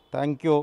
Thank you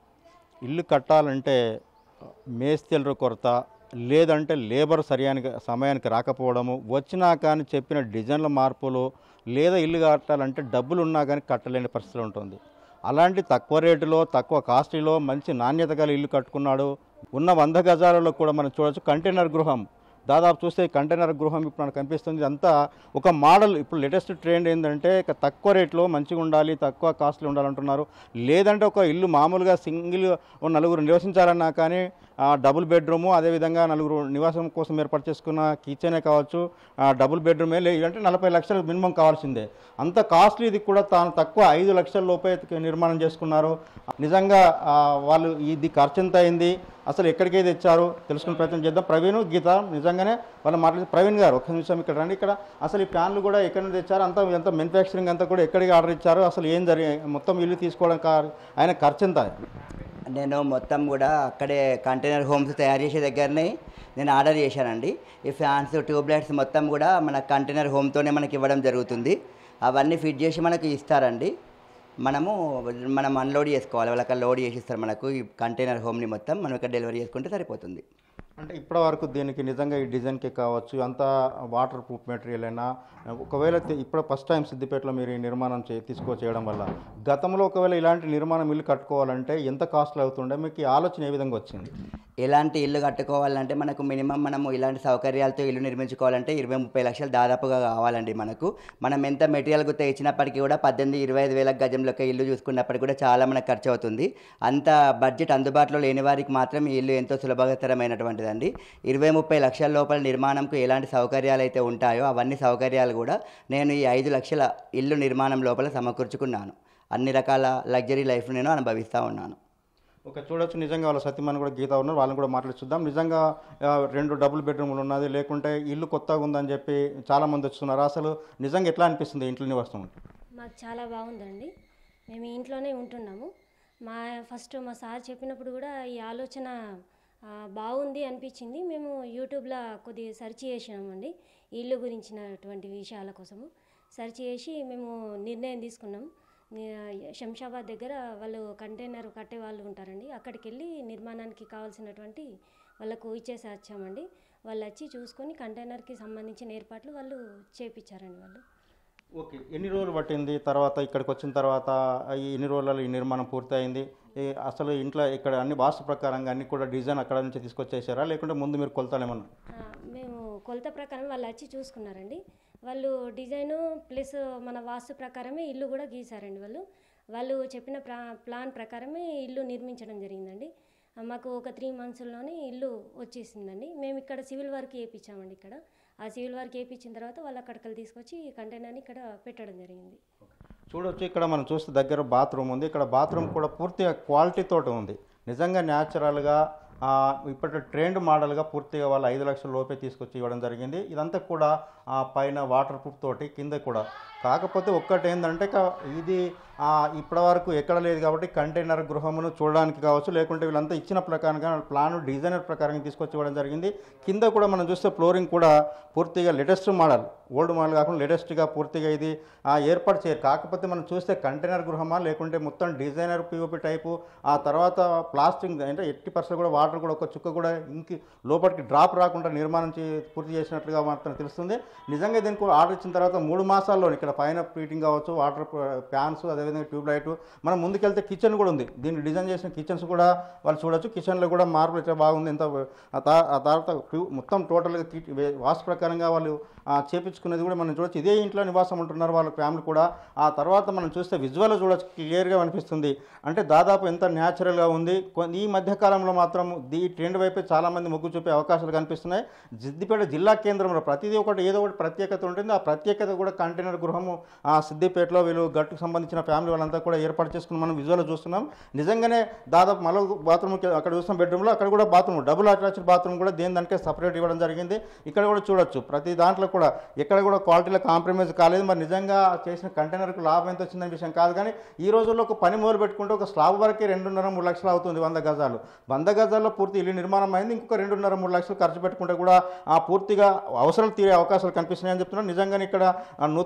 ఇల్లు కట్టాలంటే మేస్త్రీల కొరత లేదంటే లేబర్ సరియానికి సమయానికి రాకపోవడము వచ్చినా కానీ చెప్పిన డిజైన్ల మార్పులు లేదా ఇల్లు కట్టాలంటే డబ్బులు ఉన్నా కానీ కట్టలేని పరిస్థితి ఉంటుంది అలాంటి తక్కువ రేటులో తక్కువ కాస్ట్లీలో మంచి నాణ్యత గల ఇల్లు కట్టుకున్నాడు ఉన్న వంద గజాలలో కూడా మనం చూడొచ్చు కంటైనర్ గృహం దాదాపు చూస్తే కంటైనర్ గృహం ఇప్పుడు మనకు కనిపిస్తుంది ఇదంతా ఒక మోడల్ ఇప్పుడు లేటెస్ట్ ట్రెండ్ ఏంటంటే ఇక తక్కువ రేట్లో మంచిగా ఉండాలి తక్కువ కాస్ట్లీ ఉండాలంటున్నారు లేదంటే ఒక ఇల్లు మామూలుగా సింగిల్ ఓ నలుగురు నివసించాలన్నా కానీ ఆ, డబుల్ బెడ్రూము అదేవిధంగా నలుగురు నివాసం కోసం ఏర్పాటు చేసుకున్న కిచెనే కావచ్చు ఆ, డబుల్ బెడ్రూమే లేదంటే నలభై లక్షలు మినిమం కావాల్సిందే అంత కాస్ట్లీ ఇది కూడా తాను తక్కువ ఐదు లక్షల లోపే నిర్మాణం చేసుకున్నారు నిజంగా ఆ, వాళ్ళు ఇది ఖర్చు ఎంత అయింది అసలు ఎక్కడికి తెచ్చారు తెలుసుకునే ప్రయత్నం చేద్దాం ప్రవీణ్ గీత నిజంగానే వాళ్ళు మాట్లాడి ప్రవీణ్ గారు ఒక్క నిమిషం ఇక్కడ రండి ఇక్కడ అసలు ఈ ఫ్యాన్లు కూడా ఎక్కడి నుంచి తెచ్చారు అంతా ఎంత మ్యానుఫ్యాక్చరింగ్ అంతా కూడా ఎక్కడికి ఆర్డర్ ఇచ్చారు అసలు ఏం జరిగి మొత్తం ఇల్లు తీసుకోవడం కా- ఆయన ఖర్చు ఎంత నేను మొత్తం కూడా అక్కడే కంటైనర్ హోమ్స్ తయారు చేసే దగ్గరనే నేను ఆర్డర్ చేశానండి ఈ ఫ్యాన్స్ ట్యూబ్ లైట్స్ మొత్తం కూడా మన కంటైనర్ హోమ్తోనే మనకి ఇవ్వడం జరుగుతుంది అవన్నీ ఫిట్ చేసి మనకి ఇస్తారండి మనము మనం అన్లోడ్ చేసుకోవాలి వాళ్ళకి లోడ్ చేసి ఇస్తారు మనకు ఈ కంటైనర్ హోమ్ని మొత్తం మనం ఇక్కడ డెలివరీ చేసుకుంటే సరిపోతుంది అంటే ఇప్పటి వరకు దీనికి నిజంగా ఈ డిజైన్కి కావచ్చు అంతా వాటర్ ప్రూఫ్ మెటీరియల్ అయినా ఒకవేళ తి- ఇప్పుడు ఫస్ట్ టైం సిద్దిపేటలో మీరు ఈ నిర్మాణం చే తీసుకో చేయడం వల్ల గతంలో ఒకవేళ ఇలాంటి నిర్మాణం ఇల్లు కట్టుకోవాలంటే ఎంత కాస్ట్లు అవుతుండే మీకు ఈ ఆలోచన ఏ విధంగా వచ్చింది ఎలాంటి ఇల్లు కట్టుకోవాలంటే మనకు మినిమం మనము ఇలాంటి సౌకర్యాలతో ఇల్లు నిర్మించుకోవాలంటే ఇరవై ముప్పై లక్షలు దాదాపుగా కావాలండి మనకు మనం ఎంత మెటీరియల్ గుర్త ఇచ్చినప్పటికీ కూడా పద్దెనిమిది ఇరవై ఐదు వేల గజంలోకి ఇల్లు చూసుకున్నప్పటికీ కూడా చాలా మనకు ఖర్చు అవుతుంది అంత బడ్జెట్ అందుబాటులో లేని వారికి మాత్రం ఈ ఇల్లు ఎంతో సులభతరమైనటువంటిదండి ఇరవై ముప్పై లక్షల లోపల నిర్మాణంకు ఎలాంటి సౌకర్యాలు అయితే ఉంటాయో అవన్నీ సౌకర్యాలు కూడా నేను ఈ ఐదు లక్షల ఇల్లు నిర్మాణం లోపల సమకూర్చుకున్నాను అన్ని రకాల లగ్జరీ లైఫ్ నేను అనుభవిస్తూ ఉన్నాను ఒక చూడొచ్చు నిజంగా వాళ్ళ సత్యమని కూడా గీత ఉన్నారు వాళ్ళని కూడా మాట్లాడి చూద్దాం నిజంగా ఆ, రెండు డబుల్ బెడ్రూమ్లు ఉన్నది లేకుంటే ఇల్లు కొత్తగా ఉందని చెప్పి చాలా మంది వస్తున్నారు అసలు నిజంగా ఎట్లా అనిపిస్తుంది ఇంట్లో నివాసం ఉంటే? మాకు చాలా బాగుందండి మేము ఇంట్లోనే ఉంటున్నాము మా ఫస్ట్ మా సార్ చెప్పినప్పుడు కూడా ఈ ఆలోచన ఆ, బాగుంది అనిపించింది మేము యూట్యూబ్లో కొద్దిగా సెర్చ్ చేసినామండి ఈ ఇల్లు గురించినటువంటి విషయాల కోసము సెర్చ్ చేసి మేము నిర్ణయం తీసుకున్నాం ని- శంషాబాద్ దగ్గర వాళ్ళు కంటైనర్ కట్టే వాళ్ళు ఉంటారండి అక్కడికి వెళ్ళి నిర్మాణానికి కావాల్సినటువంటి వాళ్ళకు ఇచ్చేసి వచ్చామండి వాళ్ళు వచ్చి చూసుకొని కంటైనర్కి సంబంధించిన ఏర్పాట్లు వాళ్ళు చేపించారండి వాళ్ళు ఓకే ఎన్ని రోజులు పట్టింది తర్వాత ఇక్కడికి వచ్చిన తర్వాత ఈ ఎన్ని రోజులలో ఈ నిర్మాణం పూర్తయింది ఈ అసలు ఇంట్లో ఇక్కడ అన్ని వాస్తు ప్రకారంగా అన్ని కూడా డిజైన్ అక్కడ నుంచి తీసుకొచ్చేసారా లేకుంటే ముందు మీరు కొలతలు ఏమన్నా ఆ, మేము కొలత ప్రకారం వాళ్ళు వచ్చి చూసుకున్నారండి వాళ్ళు డిజైను ప్లస్ మన వాస్తు ప్రకారమే ఇల్లు కూడా గీశారండి వాళ్ళు వాళ్ళు చెప్పిన ప్లా ప్లాన్ ప్రకారమే ఇల్లు నిర్మించడం జరిగిందండి ఆ, మాకు ఒక త్రీ మంత్స్లోనే ఇల్లు వచ్చేసిందండి మేము ఇక్కడ సివిల్ వర్క్ వేయించామండి ఇక్కడ ఆ సివిల్ వర్క్ వేయించిన తర్వాత వాళ్ళు అక్కడికి తీసుకొచ్చి కంటైనర్ని ఇక్కడ పెట్టడం జరిగింది చూడొచ్చు ఇక్కడ మనం చూస్తే దగ్గర బాత్రూమ్ ఉంది ఇక్కడ బాత్రూమ్ కూడా పూర్తిగా క్వాలిటీ తోటి ఉంది నిజంగా న్యాచురల్గా ఇప్పటి ట్రెండ్ మోడల్గా పూర్తిగా వాళ్ళు ఐదు లక్షల లోపే తీసుకొచ్చి ఇవ్వడం జరిగింది ఇదంతా కూడా ఆ, పైన వాటర్ ప్రూఫ్ తోటి కింద కూడా కాకపోతే ఒక్కటి ఏంటంటే క- ఇది ఆ, ఇప్పటివరకు ఎక్కడ లేదు కాబట్టి కంటైనర్ గృహమును చూడడానికి కావచ్చు లేకుంటే వీళ్ళంతా ఇచ్చిన ప్రకారంగా ప్లాన్ డిజైనర్ ప్రకారంగా తీసుకొచ్చి ఇవ్వడం జరిగింది కింద కూడా మనం చూస్తే ఫ్లోరింగ్ కూడా పూర్తిగా లేటెస్ట్ మోడల్ ఓల్డ్ మోడల్ కాకుండా లేటెస్ట్గా పూర్తిగా ఇది ఆ, ఏర్పాటు చేయరు కాకపోతే మనం చూస్తే కంటైనర్ గృహమా లేకుంటే మొత్తం డిజైనర్ పిఓపి టైపు ఆ తర్వాత ప్లాస్టింగ్ అంటే ఎట్టి పర్సెంట్ కూడా వాటర్ కూడా ఒక చుక్క కూడా ఇంకి లోపలికి డ్రాప్ రాకుండా నిర్మాణం చే పూర్తి చేసినట్లుగా మాత్రం తెలుస్తుంది నిజంగా దీనికి కూడా ఆర్డర్ ఇచ్చిన తర్వాత మూడు మాసాల్లో ఇక్కడ పైన ఫీటింగ్ కావచ్చు వాటర్ ఫ్యాన్స్ అదేవిధంగా ట్యూబ్ లైట్ మనం ముందుకెళ్తే కిచెన్ కూడా ఉంది దీన్ని డిజైన్ చేసిన కిచెన్స్ కూడా వాళ్ళు చూడొచ్చు కిచెన్లో కూడా మార్పులు అయితే బాగుంది ఎంత ఆ తా- ఆ తర్వాత ట్యూ- మొత్తం టోటల్గా కి- వే- వాస్తు ప్రకారంగా వాళ్ళు ఆ, చేపించుకునేది కూడా మనం చూడొచ్చు ఇదే ఇంట్లో నివాసం ఉంటున్నారు వాళ్ళ ఫ్యామిలీ కూడా ఆ తర్వాత మనం చూస్తే విజువల్ చూడొచ్చు క్లియర్గా అనిపిస్తుంది అంటే దాదాపు ఎంత న్యాచురల్గా ఉంది కొ- ఈ మధ్య కాలంలో మాత్రం ఈ ట్రెండ్ వైపే చాలామంది మొగ్గు చూపే అవకాశాలు కనిపిస్తున్నాయి సిద్దిపేట జిల్లా కేంద్రంలో ప్రతిదీ ఒకటి ఏదో ఒకటి ప్రత్యేకత ఉంటుంది ఆ ప్రత్యేకత కూడా కంటైనర్ గృహము ఆ సిద్దిపేటలో వీళ్ళు గట్టుకు సంబంధించిన ఫ్యామిలీ వాళ్ళంతా కూడా ఏర్పాటు చేసుకుని మనం విజువల్ చూస్తున్నాం నిజంగానే దాదాపు మరో బాత్రూమ్ అక్కడ చూసిన బెడ్రూమ్లో అక్కడ కూడా బాత్రూమ్ డబుల్ అటాచ్డ్ బాత్రూమ్ కూడా దేని దానికే సపరేట్ ఇవ్వడం జరిగింది ఇక్కడ కూడా చూడొచ్చు ప్రతి దాంట్లో కూడా ఎక్కడ కూడా క్వాలిటీలో కాంప్రమైజ్ కాలేదు మరి నిజంగా చేసిన కంటైనర్కు లాభం ఎంత వచ్చిందనే విషయం కాదు కానీ ఈ రోజుల్లో ఒక పని మొదలు పెట్టుకుంటే ఒక స్లాబ్ వరకే రెండున్నర మూడు లక్షలు అవుతుంది వంద గజాలు వంద గజాల్లో పూర్తి ఇల్లు నిర్మాణం అయింది ఇంకొక రెండున్నర మూడు లక్షలు ఖర్చు పెట్టుకుంటే కూడా ఆ పూర్తిగా అవసరాలు తీరే అవకాశాలు కనిపిస్తున్నాయని చెప్తున్నారు నిజంగానే ఇక్కడ ఆ, నూతన గృహప్రవేశం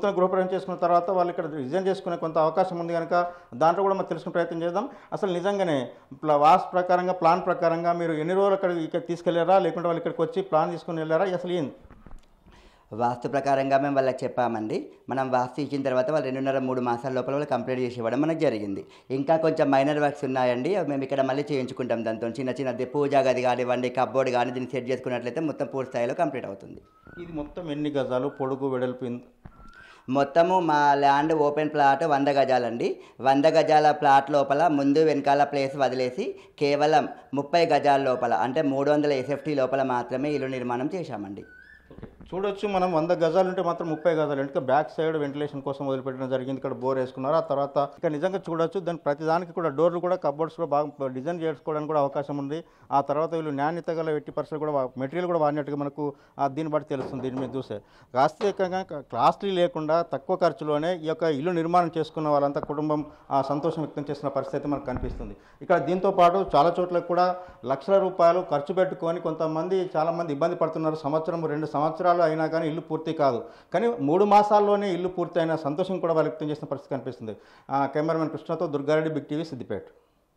నిర్మాణం చేసుకున్న తర్వాత వాళ్ళు ఇక్కడ రిజైన్ చేసుకునే కొంత అవకాశం ఉంది కనుక దాంట్లో కూడా మనం తెలుసుకునే ప్రయత్నం చేద్దాం అసలు నిజంగానే ప్ల- వాస్ ప్రకారంగా ప్లాన్ ప్రకారంగా మీరు ఎన్ని రోజులు అక్కడ ఇక్కడ తీసుకెళ్లారా లేకుంటే వాళ్ళు ఇక్కడికి వచ్చి ప్లాన్ తీసుకుని వెళ్ళారా అసలు ఏం వాస్తు ప్రకారంగా మేము వాళ్ళకి చెప్పామండి మనం వాస్తు ఇచ్చిన తర్వాత వాళ్ళు రెండున్నర మూడు మాసాల లోపల వాళ్ళు కంప్లీట్ చేసి ఇవ్వడం మనకు జరిగింది ఇంకా కొంచెం మైనర్ వర్క్స్ ఉన్నాయండి అవి మేము ఇక్కడ మళ్ళీ చేయించుకుంటాం దాంతో చిన్న చిన్న పూజా గది కానివ్వండి కబ్బోర్డ్ కానీ దీన్ని సెట్ చేసుకున్నట్లయితే మొత్తం పూర్తి స్థాయిలో కంప్లీట్ అవుతుంది ఇది మొత్తం ఎన్ని గజాలు పొడుగు వెడల్పు ఇంత- మొత్తము మా ల్యాండ్ ఓపెన్ ప్లాట్ వంద గజాలండి వంద గజాల ప్లాట్ లోపల ముందు వెనకాల ప్లేస్ వదిలేసి కేవలం ముప్పై గజాల లోపల అంటే మూడు వందల ఎస్ఎఫ్టీ లోపల మాత్రమే ఇల్లు నిర్మాణం చేశామండి చూడొచ్చు మనం వంద గజాలు ఉంటే మాత్రం ముప్పై గజాలు ఎందుకంటే బ్యాక్ సైడ్ వెంటిలేషన్ కోసం వదిలిపెట్టడం జరిగింది ఇక్కడ బోర్ వేసుకున్నారు ఆ తర్వాత ఇక్కడ నిజంగా చూడొచ్చు దాని ప్రతి దానికి కూడా డోర్లు కూడా కబోర్డ్స్ కూడా బాగా డిజైన్ చేసుకోవడానికి కూడా అవకాశం ఉంది ఆ తర్వాత వీళ్ళు నాణ్యత గల ఎట్టి పరిస్థితులు కూడా మెటీరియల్ కూడా వాడినట్టుగా మనకు ఆ దీన్ని బట్టి తెలుస్తుంది దీని మీద చూస్తే కాస్తంగా కాస్ట్లీ లేకుండా తక్కువ ఖర్చులోనే ఈ యొక్క ఇల్లు నిర్మాణం చేసుకున్న వాళ్ళంతా కుటుంబం ఆ సంతోషం వ్యక్తం చేస్తున్న పరిస్థితి అయితే మనకు కనిపిస్తుంది ఇక్కడ దీంతో పాటు చాలా చోట్ల కూడా లక్షల రూపాయలు ఖర్చు పెట్టుకొని కొంతమంది చాలామంది ఇబ్బంది పడుతున్నారు సంవత్సరం రెండు సంవత్సరాలు అయినా కానీ ఇల్లు పూర్తి కాదు కానీ మూడు మాసాల్లోనే ఇల్లు పూర్తి అయిన సంతోషం కూడా వాళ్ళు వ్యక్తం చేసిన పరిస్థితి కనిపిస్తుంది ఆ, కెమెరామెన్ కృష్ణతో Durga Reddy big TV Siddipet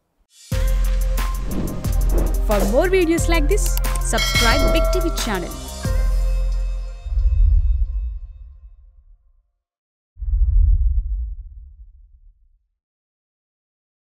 For more videos like this, subscribe Big TV channel